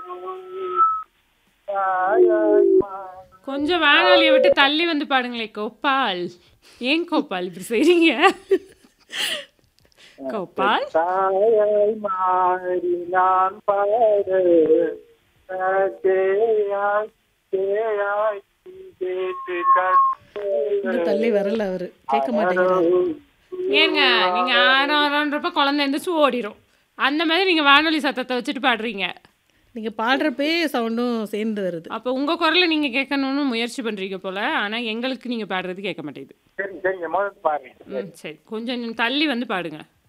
தாயாய் மாறி கொஞ்சம் வானொலியை விட்டு தள்ளி வந்து பாடுங்களே கோபால் ஏன் கோபால் இப்படி செய்றீங்க கோபால் தாயாய் மாறி நான் பாட தேயாய் தேயாய் கேட்டு இன்னும் தள்ளி வரல அவரு கேட்க மாட்டேங்கிறாரு ஏங்க நீங்க ஆரம் ஆரோன்றப்ப குழந்தை எந்திரிச்சு ஓடிரும் அந்த மாதிரி நீங்க வானொலி சத்தத்தை வச்சுட்டு பாடுறீங்க நீங்க பாடுறப்பே சவுண்டும் சேர்ந்து வருது அப்போ உங்க குரலை நீங்க கேட்கணும்னு முயற்சி பண்றீங்க போல ஆனா எங்களுக்கு நீங்க பாடுறது கேட்க மாட்டேங்குது சரி சரிங்க முதல்ல பாருங்க ம் சரி கொஞ்சம் தள்ளி வந்து பாடுங்க